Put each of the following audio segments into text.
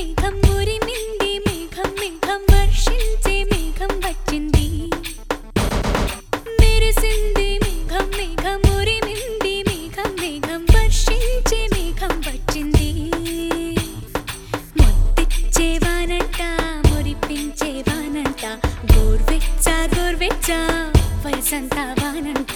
మేఘం ఉరిమింది మేఘం మేఘం వర్షించే మేఘం వచ్చింది మెరిసింది మేఘం మేఘం ఉరిమింది మేఘం మేఘం వర్షించే మేఘం వచ్చింది ముద్దిచ్చే వానంట మురిపించే వానంట గోర్వెచ్చ గోర్వెచ్చ వయసంతా వానంట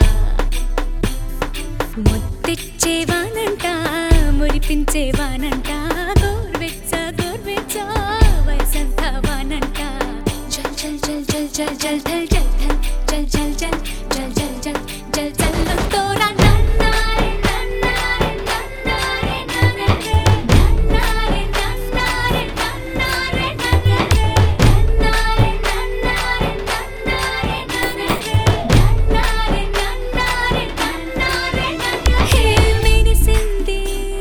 ముద్దిచ్చే వానంట మురిపించే వానంట గోర్వెచ్చ గోర్వెచ్చ వయసంతా వానంట జల్ జల్ జల్ జల్ జల్ జల్ జల్ జల్ జల్ జల్ జల్ జల్ జల్ జల్ జల్ జల్ తోరా నన్నారే నన్నారే నన్నారే నన్నారే నన్నారే నన్నారే నన్నారే నన్నారే నన్నారే నన్నారే నన్నారే నన్నారే నన్నారే హే మెరిసింది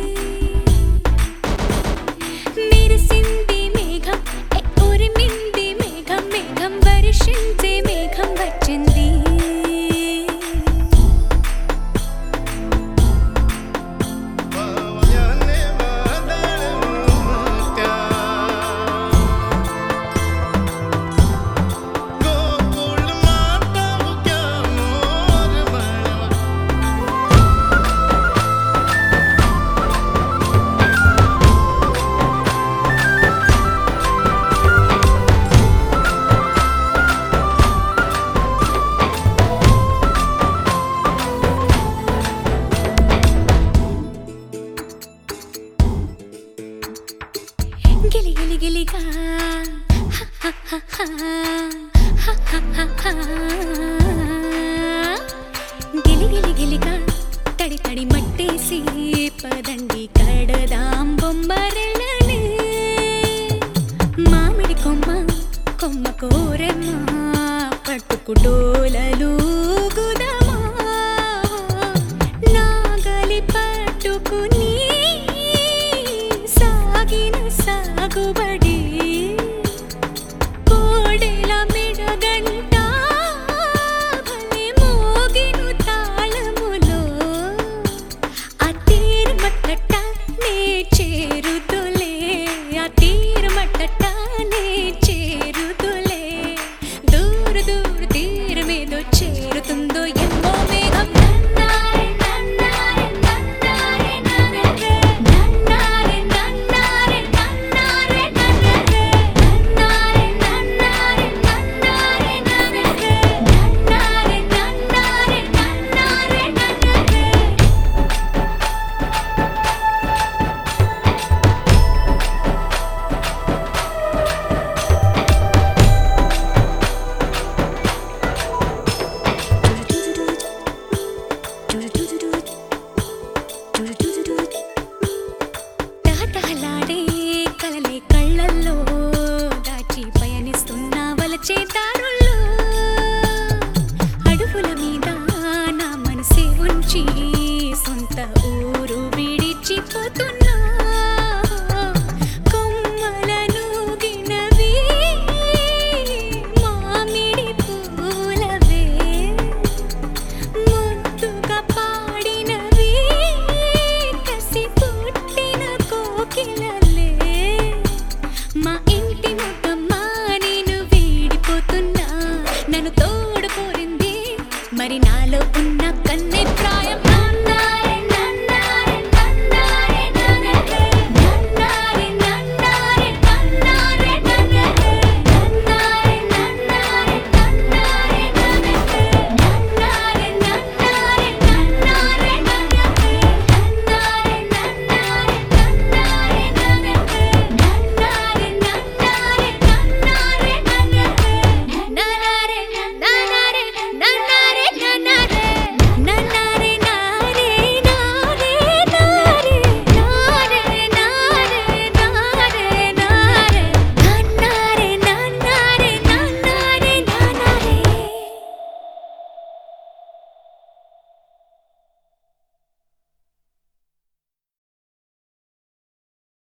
మెరిసింది మేఘం ఏ ఉరిమింది మేఘం మేఘం వర్షించే మేఘం వచ్చింది पावयाने वादळ मोठ्या गोकुळ माता उग्या मोर म्हणवा గిలి గిలి గిలిగా గిలి గిలి గిలిగా తడి తడి మట్టేసి పదండి కడదాం బొమ్మరెళ్ళని మామిడి కొమ్మ కొమ్మ కోరెమ్మ పట్టుకుటోలలు గుదమా నాగలి పట్టుకుని సాగిన సాగుబడి కోడెల మెడగంట భలే మోగిను తాళములో ఆ తీరమట్టట నే చేరుతులే ఆ తీరమట్టట నే చేరుతులే దూర దూర తీరమేదో చేరుతుందో ఏమో మేఘం నన్నారే నన్నారే నన్నారే నన్నారే నన్నారే నన్నారే నన్నారే నన్నారే నన్నారే నన్నారే నన్నారే నన్నారే నన్నారే నన్నారే నన్నారే తహతహలాడే కలలే కళ్ళల్లో దాచి పయనిస్తున్న వలచే దారుల్లో